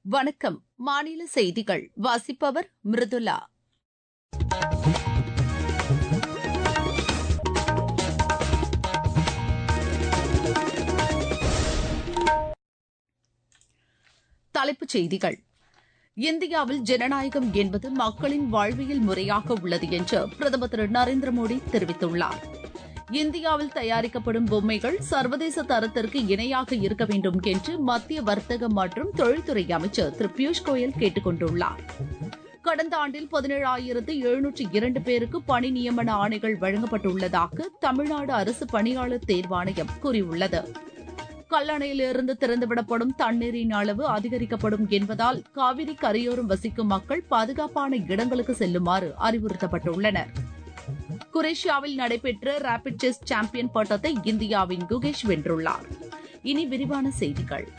வணக்கம் மாநில செய்திகள் வாசிப்பவர் மிருதுலா தலைப்புச் செய்திகள் இந்தியாவில் ஜனநாயகம் என்பது மக்களின் வாழ்வியல் முறையாக உள்ளது என்று பிரதமர் திரு நரேந்திர மோடி தெரிவித்துள்ளார் இந்தியாவில் தயாரிக்கப்படும் பொம்மைகள் சர்வதேச தரத்திற்கு இணையாக இருக்க வேண்டும் என்று மத்திய வர்த்தக மற்றும் தொழில்துறை அமைச்சர் திரு பியூஷ் கோயல் கேட்டுக் கொண்டுள்ளார் கடந்த ஆண்டில் பதினேழாயிரத்து எழுநூற்று இரண்டு பேருக்கு பணி நியமன ஆணைகள் வழங்கப்பட்டுள்ளதாக தமிழ்நாடு அரசு பணியாளர் தேர்வாணையம் கூறியுள்ளது கல்லணையிலிருந்து திறந்துவிடப்படும் தண்ணீரின் அளவு அதிகரிக்கப்படும் என்பதால் காவிரி கரையோரம் வசிக்கும் மக்கள் பாதுகாப்பான இடங்களுக்கு செல்லுமாறு அறிவுறுத்தப்பட்டுள்ளனர் குரேஷியாவில் நடைபெற்ற ரேபிட் செஸ் சாம்பியன் பட்டத்தை இந்தியாவின் குகேஷ் வென்றுள்ளார் இனி விரிவான செய்திகள்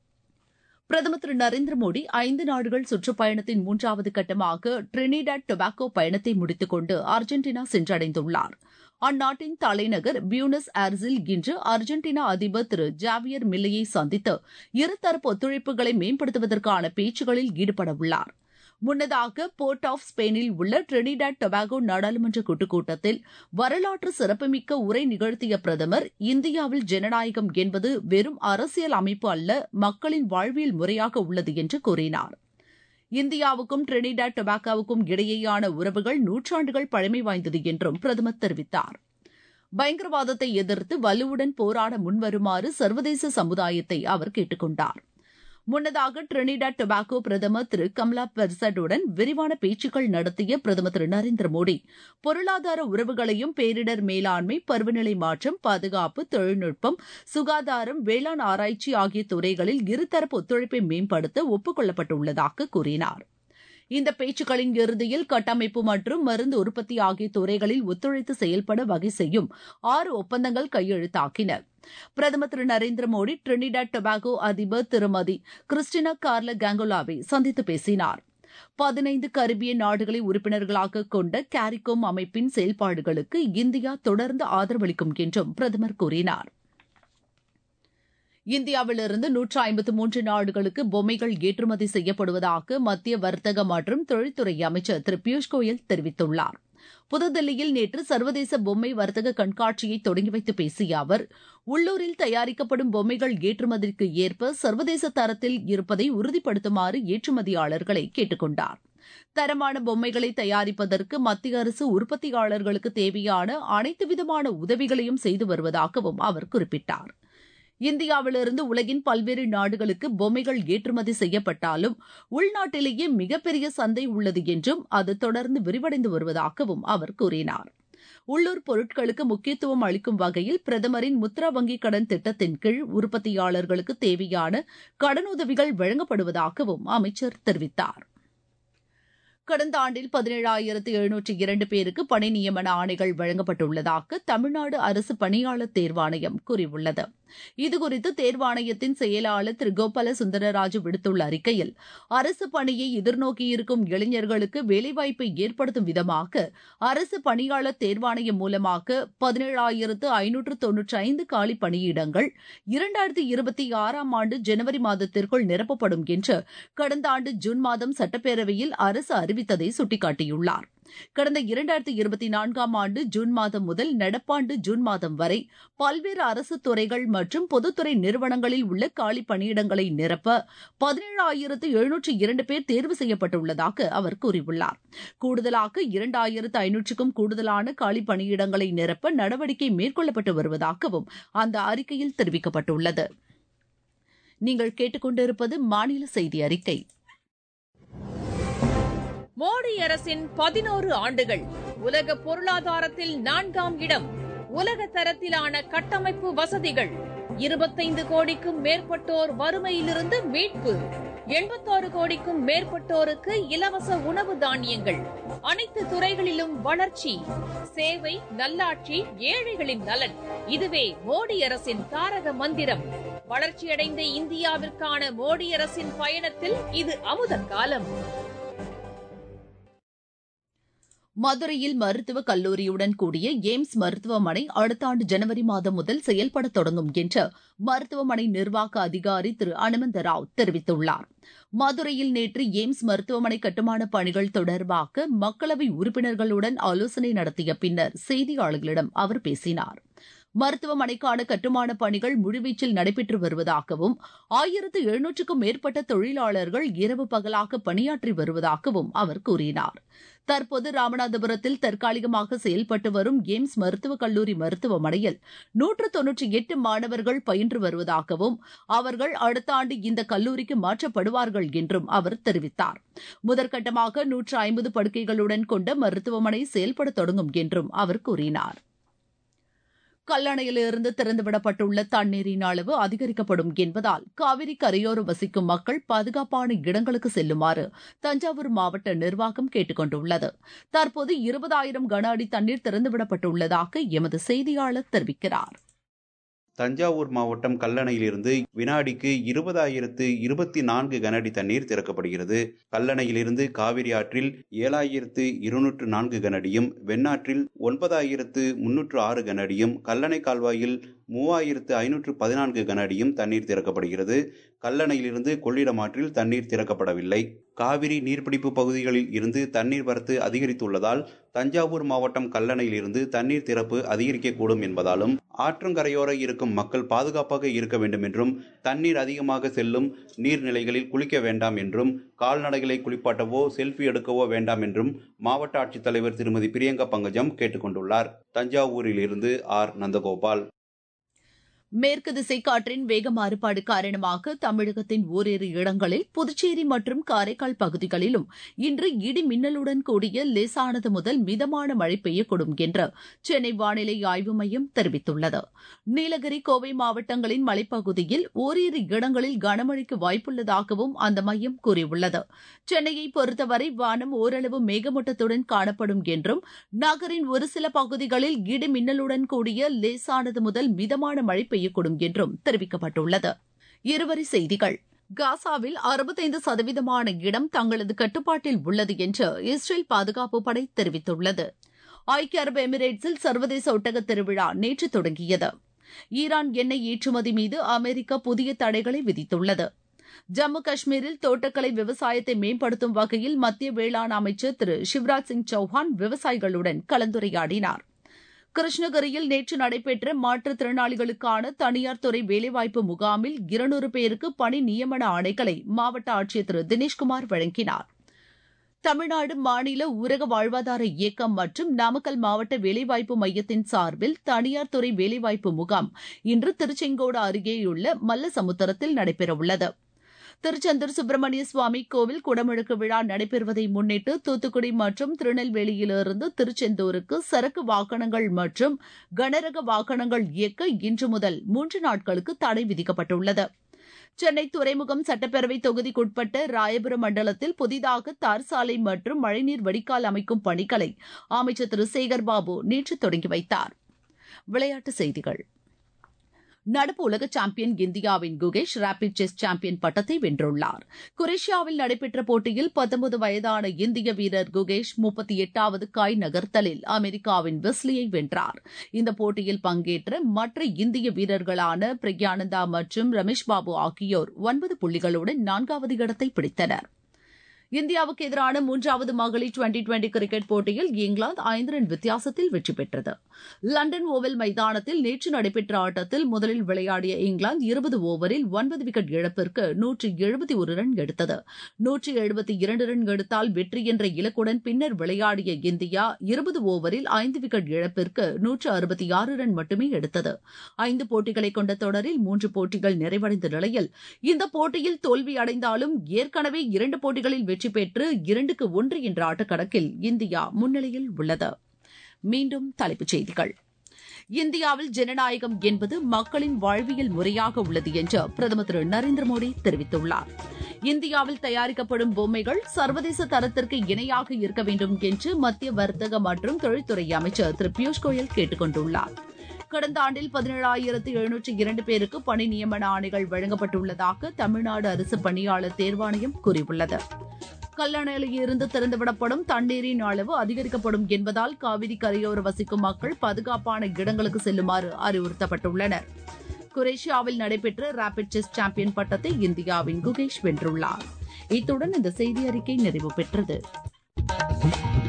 பிரதமர் திரு நரேந்திர மோடி ஐந்து நாடுகள் சுற்றுப்பயணத்தின் மூன்றாவது கட்டமாக டிரினிடாட் டொபாக்கோ பயணத்தை முடித்துக் கொண்டு அர்ஜென்டினா சென்றடைந்துள்ளார் அந்நாட்டின் தலைநகர் பியூனஸ் ஏர்ஸில் இன்று அர்ஜென்டினா அதிபர் திரு ஜாவியர் மில்லையை சந்தித்து இருதரப்பு ஒத்துழைப்புகளை மேம்படுத்துவதற்கான பேச்சுகளில் ஈடுபடவுள்ளார் முன்னதாக போர்ட் ஆஃப் ஸ்பெயினில் உள்ள டிரினிடாட் டொபாகோ நாடாளுமன்ற கூட்டுக்கூட்டத்தில் வரலாற்று சிறப்புமிக்க உரை நிகழ்த்திய பிரதமர் இந்தியாவில் ஜனநாயகம் என்பது வெறும் அரசியல் அமைப்பு அல்ல மக்களின் வாழ்வியல் முறையாக உள்ளது என்று கூறினார் இந்தியாவுக்கும் டிரினிடாட் டொபாக்கோவுக்கும் இடையேயான உறவுகள் நூற்றாண்டுகள் பழமை வாய்ந்தது என்றும் பிரதமர் தெரிவித்தார் பயங்கரவாதத்தை எதிர்த்து வலுவுடன் போராட முன்வருமாறு சர்வதேச சமுதாயத்தை அவர் கேட்டுக் கொண்டார் முன்னதாக டிரினிடாட் டொபாக்கோ பிரதமர் திரு கம்லா பெர்சடுடன் விரிவான பேச்சுக்கள் நடத்திய பிரதமர் திரு நரேந்திர மோடி பொருளாதார உறவுகளையும் பேரிடர் மேலாண்மை பருவநிலை மாற்றம் பாதுகாப்பு தொழில்நுட்பம் சுகாதாரம் வேளாண் ஆராய்ச்சி ஆகிய துறைகளில் இருதரப்பு ஒத்துழைப்பை மேம்படுத்த ஒப்புக் கொள்ளப்பட்டுள்ளதாக கூறினார் இந்த பேச்சுக்களின் இறுதியில் கட்டமைப்பு மற்றும் மருந்து உற்பத்தி ஆகிய துறைகளில் ஒத்துழைத்து செயல்பட வகை செய்யும் ஆறு ஒப்பந்தங்கள் கையெழுத்தாக்கின பிரதமர் திரு நரேந்திர மோடி டிரினிடாட் டொபாகோ அதிபர் திருமதி கிறிஸ்டினா கார்ல காங்கோலாவை சந்தித்து பேசினார் பதினைந்து கரிபியன் நாடுகளை உறுப்பினர்களாக கொண்ட கேரிகோம் அமைப்பின் செயல்பாடுகளுக்கு இந்தியா தொடர்ந்து ஆதரவளிக்கும் என்றும் பிரதமர் கூறினார் இந்தியாவிலிருந்து நூற்று ஐம்பத்து மூன்று நாடுகளுக்கு பொம்மைகள் ஏற்றுமதி செய்யப்படுவதாக மத்திய வர்த்தக மற்றும் தொழில்துறை அமைச்சர் திரு பியூஷ் கோயல் தெரிவித்துள்ளார் புதுதில்லியில் நேற்று சர்வதேச பொம்மை வர்த்தக கண்காட்சியை தொடங்கி வைத்து பேசிய அவர் உள்ளூரில் தயாரிக்கப்படும் பொம்மைகள் ஏற்றுமதிக்கு ஏற்ப சர்வதேச தரத்தில் இருப்பதை உறுதிப்படுத்துமாறு ஏற்றுமதியாளர்களை கேட்டுக் கொண்டார் தரமான பொம்மைகளை தயாரிப்பதற்கு மத்திய அரசு உற்பத்தியாளர்களுக்கு தேவையான அனைத்து விதமான உதவிகளையும் செய்து வருவதாகவும் அவர் குறிப்பிட்டார் இந்தியாவிலிருந்து உலகின் பல்வேறு நாடுகளுக்கு பொம்மைகள் ஏற்றுமதி செய்யப்பட்டாலும் உள்நாட்டிலேயே மிகப்பெரிய சந்தை உள்ளது என்றும் அது தொடர்ந்து விரிவடைந்து வருவதாகவும் அவர் கூறினார் உள்ளூர் பொருட்களுக்கு முக்கியத்துவம் அளிக்கும் வகையில் பிரதமரின் முத்ரா வங்கி கடன் திட்டத்தின் கீழ் உற்பத்தியாளர்களுக்கு தேவையான கடனுதவிகள் வழங்கப்படுவதாகவும் அமைச்சர் தெரிவித்தார் கடந்த ஆண்டில் பதினேழாயிரத்து எழுநூற்று இரண்டு பேருக்கு பணி நியமன ஆணைகள் வழங்கப்பட்டுள்ளதாக தமிழ்நாடு அரசு பணியாளர் தேர்வாணையம் கூறியுள்ளது இதுகுறித்து தேர்வாணையத்தின் செயலாளர் திரு கோபால சுந்தரராஜு விடுத்துள்ள அறிக்கையில் அரசு பணியை எதிர்நோக்கியிருக்கும் இளைஞர்களுக்கு வேலைவாய்ப்பை ஏற்படுத்தும் விதமாக அரசு பணியாளர் தேர்வாணையம் மூலமாக பதினேழாயிரத்து ஐநூற்று தொன்னூற்றி ஐந்து காலி பணியிடங்கள் இரண்டாயிரத்தி இருபத்தி ஆறாம் ஆண்டு ஜனவரி மாதத்திற்குள் நிரப்பப்படும் என்று கடந்த ஆண்டு ஜூன் மாதம் சட்டப்பேரவையில் அரசு அறிவித்ததை சுட்டிக்காட்டியுள்ளார் கடந்த இரண்டாயிரத்தி இருபத்தி நான்காம் ஆண்டு ஜூன் மாதம் முதல் நடப்பாண்டு ஜூன் மாதம் வரை பல்வேறு அரசு துறைகள் மற்றும் பொதுத்துறை நிறுவனங்களில் உள்ள காலி பணியிடங்களை நிரப்ப பதினேழாயிரத்து எழுநூற்று இரண்டு பேர் தேர்வு செய்யப்பட்டுள்ளதாக அவர் கூறியுள்ளார் கூடுதலாக இரண்டாயிரத்து ஐநூற்றுக்கும் கூடுதலான காலி பணியிடங்களை நிரப்ப நடவடிக்கை மேற்கொள்ளப்பட்டு வருவதாகவும் அந்த அறிக்கையில் தெரிவிக்கப்பட்டுள்ளது நீங்கள் கேட்டுக்கொண்டிருப்பது மாநில செய்தி அறிக்கை மோடி அரசின் பதினோரு ஆண்டுகள் உலக பொருளாதாரத்தில் நான்காம் இடம் உலக தரத்திலான கட்டமைப்பு வசதிகள் இருபத்தைந்து கோடிக்கும் மேற்பட்டோர் வறுமையிலிருந்து மீட்பு எண்பத்தாறு கோடிக்கும் மேற்பட்டோருக்கு இலவச உணவு தானியங்கள் அனைத்து துறைகளிலும் வளர்ச்சி சேவை நல்லாட்சி ஏழைகளின் நலன் இதுவே மோடி அரசின் தாரக மந்திரம் வளர்ச்சியடைந்த இந்தியாவிற்கான மோடி அரசின் பயணத்தில் இது அமுத காலம் மதுரையில் மருத்துவக் கல்லூரியுடன் கூடிய எய்ம்ஸ் மருத்துவமனை அடுத்த ஆண்டு ஜனவரி மாதம் முதல் செயல்பட தொடங்கும் என்று மருத்துவமனை நிர்வாக அதிகாரி திரு அனுமந்த ராவ் தெரிவித்துள்ளார் மதுரையில் நேற்று எய்ம்ஸ் மருத்துவமனை கட்டுமான பணிகள் தொடர்பாக மக்களவை உறுப்பினர்களுடன் ஆலோசனை நடத்திய பின்னர் செய்தியாளர்களிடம் அவர் பேசினார் மருத்துவமனைக்கான கட்டுமான பணிகள் முழுவீச்சில் நடைபெற்று வருவதாகவும் ஆயிரத்து எழுநூற்றுக்கும் மேற்பட்ட தொழிலாளர்கள் இரவு பகலாக பணியாற்றி வருவதாகவும் அவர் கூறினார் தற்போது ராமநாதபுரத்தில் தற்காலிகமாக செயல்பட்டு வரும் எய்ம்ஸ் மருத்துவக் கல்லூரி மருத்துவமனையில் நூற்று தொன்னூற்றி எட்டு மாணவர்கள் பயின்று வருவதாகவும் அவர்கள் அடுத்த ஆண்டு இந்த கல்லூரிக்கு மாற்றப்படுவார்கள் என்றும் அவர் தெரிவித்தார் முதற்கட்டமாக நூற்று ஐம்பது படுக்கைகளுடன் கொண்ட மருத்துவமனை செயல்பட தொடங்கும் என்றும் அவர் கூறினார் கல்லணையிலிருந்து திறந்துவிடப்பட்டுள்ள தண்ணீரின் அளவு அதிகரிக்கப்படும் என்பதால் காவிரி கரையோரம் வசிக்கும் மக்கள் பாதுகாப்பான இடங்களுக்கு செல்லுமாறு தஞ்சாவூர் மாவட்ட நிர்வாகம் கேட்டுக் கொண்டுள்ளது தற்போது இருபதாயிரம் கன அடி தண்ணீர் திறந்துவிடப்பட்டுள்ளதாக எமது செய்தியாளர் தெரிவிக்கிறார் தஞ்சாவூர் மாவட்டம் கல்லணையிலிருந்து வினாடிக்கு இருபதாயிரத்து இருபத்தி நான்கு கனஅடி தண்ணீர் திறக்கப்படுகிறது கல்லணையிலிருந்து காவிரி ஆற்றில் ஏழாயிரத்து இருநூற்று நான்கு கனஅடியும் வெண்ணாற்றில் ஒன்பதாயிரத்து முன்னூற்று ஆறு கனஅடியும் கல்லணை கால்வாயில் மூவாயிரத்து ஐநூற்று பதினான்கு கனஅடியும் தண்ணீர் திறக்கப்படுகிறது கல்லணையிலிருந்து கொள்ளிடம் ஆற்றில் தண்ணீர் திறக்கப்படவில்லை காவிரி நீர்பிடிப்பு பகுதிகளில் இருந்து தண்ணீர் வரத்து அதிகரித்துள்ளதால் தஞ்சாவூர் மாவட்டம் கல்லணையிலிருந்து தண்ணீர் திறப்பு அதிகரிக்கக்கூடும் என்பதாலும் ஆற்றங்கரையோர இருக்கும் மக்கள் பாதுகாப்பாக இருக்க வேண்டும் என்றும் தண்ணீர் அதிகமாக செல்லும் நீர்நிலைகளில் குளிக்க வேண்டாம் என்றும் கால்நடைகளை குளிப்பாட்டவோ செல்ஃபி எடுக்கவோ வேண்டாம் என்றும் மாவட்ட ஆட்சித்தலைவர் திருமதி பிரியங்கா பங்கஜம் கேட்டுக்கொண்டுள்ளார் தஞ்சாவூரில் இருந்து ஆர் நந்தகோபால் மேற்கு திசை காற்றின் வேக மாறுபாடு காரணமாக தமிழகத்தின் ஓரிரு இடங்களில் புதுச்சேரி மற்றும் காரைக்கால் பகுதிகளிலும் இன்று இடி மின்னலுடன் கூடிய லேசானது முதல் மிதமான மழை பெய்யக்கூடும் என்று சென்னை வானிலை ஆய்வு மையம் தெரிவித்துள்ளது நீலகிரி கோவை மாவட்டங்களின் மலைப்பகுதியில் ஓரிரு இடங்களில் கனமழைக்கு வாய்ப்புள்ளதாகவும் அந்த மையம் கூறியுள்ளது சென்னையை பொறுத்தவரை வானம் ஓரளவு மேகமூட்டத்துடன் காணப்படும் என்றும் நகரின் ஒரு சில பகுதிகளில் இடி மின்னலுடன் கூடிய லேசானது முதல் மிதமான மழை பெய்யக்கூடும் என்றும் தெரிவிக்கப்பட்டுள்ளது இருவரி செய்திகள் காசாவில் அறுபத்தைந்து சதவீதமான இடம் தங்களது கட்டுப்பாட்டில் உள்ளது என்று இஸ்ரேல் பாதுகாப்பு படை தெரிவித்துள்ளது ஐக்கிய அரபு எமிரேட்ஸில் சர்வதேச ஒட்டக திருவிழா நேற்று தொடங்கியது ஈரான் எண்ணெய் ஏற்றுமதி மீது அமெரிக்கா புதிய தடைகளை விதித்துள்ளது ஜம்மு காஷ்மீரில் தோட்டக்கலை விவசாயத்தை மேம்படுத்தும் வகையில் மத்திய வேளாண் அமைச்சர் திரு சிவராஜ் சிங் சௌஹான் விவசாயிகளுடன் கலந்துரையாடினார் கிருஷ்ணகிரியில் நேற்று நடைபெற்ற மாற்றுத்திறனாளிகளுக்கான தனியார் துறை வேலைவாய்ப்பு முகாமில் இருநூறு பேருக்கு பணி நியமன ஆணைகளை மாவட்ட ஆட்சியர் திரு தினேஷ்குமார் வழங்கினார் தமிழ்நாடு மாநில ஊரக வாழ்வாதார இயக்கம் மற்றும் நாமக்கல் மாவட்ட வேலைவாய்ப்பு மையத்தின் சார்பில் தனியார் துறை வேலைவாய்ப்பு முகாம் இன்று திருச்செங்கோடு அருகேயுள்ள மல்லசமுத்திரத்தில் நடைபெறவுள்ளது திருச்செந்தூர் சுப்பிரமணிய சுவாமி கோவில் குடமுழுக்கு விழா நடைபெறுவதை முன்னிட்டு தூத்துக்குடி மற்றும் திருநெல்வேலியிலிருந்து திருச்செந்தூருக்கு சரக்கு வாகனங்கள் மற்றும் கனரக வாகனங்கள் இயக்க இன்று முதல் மூன்று நாட்களுக்கு தடை விதிக்கப்பட்டுள்ளது சென்னை துறைமுகம் சட்டப்பேரவை தொகுதிக்குட்பட்ட ராயபுரம் மண்டலத்தில் புதிதாக தார் சாலை மற்றும் மழைநீர் வடிகால் அமைக்கும் பணிகளை அமைச்சர் திரு சேகர் பாபு நேற்று தொடங்கி வைத்தார் விளையாட்டுச் செய்திகள் நடப்பு உலக சாம்பியன் இந்தியாவின் குகேஷ் ரேபிட் செஸ் சாம்பியன் பட்டத்தை வென்றுள்ளார் குரேஷியாவில் நடைபெற்ற போட்டியில் பத்தொன்பது வயதான இந்திய வீரர் குகேஷ் முப்பத்தி எட்டாவது காய் நகர்த்தலில் அமெரிக்காவின் வெஸ்லியை வென்றார் இந்த போட்டியில் பங்கேற்ற மற்ற இந்திய வீரர்களான பிரக்யானந்தா மற்றும் ரமேஷ் பாபு ஆகியோர் ஒன்பது புள்ளிகளுடன் நான்காவது இடத்தை பிடித்தனர் இந்தியாவுக்கு எதிரான மூன்றாவது மகளிர் டுவெண்டி டுவெண்டி கிரிக்கெட் போட்டியில் இங்கிலாந்து ஐந்து ரன் வித்தியாசத்தில் வெற்றி பெற்றது லண்டன் ஓவல் மைதானத்தில் நேற்று நடைபெற்ற ஆட்டத்தில் முதலில் விளையாடிய இங்கிலாந்து இருபது ஓவரில் ஒன்பது விக்கெட் இழப்பிற்கு நூற்றி எழுபத்தி ஒரு ரன் எடுத்தது நூற்றி எழுபத்தி இரண்டு ரன் எடுத்தால் வெற்றி என்ற இலக்குடன் பின்னர் விளையாடிய இந்தியா இருபது ஓவரில் ஐந்து விக்கெட் இழப்பிற்கு நூற்று அறுபத்தி ஆறு ரன் மட்டுமே எடுத்தது ஐந்து போட்டிகளை கொண்ட தொடரில் மூன்று போட்டிகள் நிறைவடைந்த நிலையில் இந்த போட்டியில் தோல்வி அடைந்தாலும் ஏற்கனவே இரண்டு போட்டிகளில் வெற்றி பெற்று இரண்டுக்கு ஒன்று என்ற ஆட்டக்கணக்கில் இந்தியா முன்னிலையில் உள்ளது மீண்டும் தலைப்புச் செய்திகள் இந்தியாவில் ஜனநாயகம் என்பது மக்களின் வாழ்வியல் முறையாக உள்ளது என்று பிரதமர் திரு நரேந்திர மோடி தெரிவித்துள்ளார் இந்தியாவில் தயாரிக்கப்படும் பொம்மைகள் சர்வதேச தரத்திற்கு இணையாக இருக்க வேண்டும் என்று மத்திய வர்த்தக மற்றும் தொழில்துறை அமைச்சர் திரு பியூஷ் கோயல் கேட்டுக் கொண்டுள்ளார் கடந்த ஆண்டில் பதினேழாயிரத்து எழுநூற்று இரண்டு பேருக்கு பணி நியமன ஆணைகள் வழங்கப்பட்டுள்ளதாக தமிழ்நாடு அரசு பணியாளர் தேர்வாணையம் கூறியுள்ளது கல்லணையில் இருந்து திறந்துவிடப்படும் தண்ணீரின் அளவு அதிகரிக்கப்படும் என்பதால் காவிரி கரையோர வசிக்கும் மக்கள் பாதுகாப்பான இடங்களுக்கு செல்லுமாறு அறிவுறுத்தப்பட்டுள்ளனர் குரேஷியாவில் நடைபெற்ற ரேபிட் செஸ் சாம்பியன் பட்டத்தை இந்தியாவின் குகேஷ் வென்றுள்ளார் இத்துடன் இந்த செய்தி அறிக்கை நிறைவு பெற்றது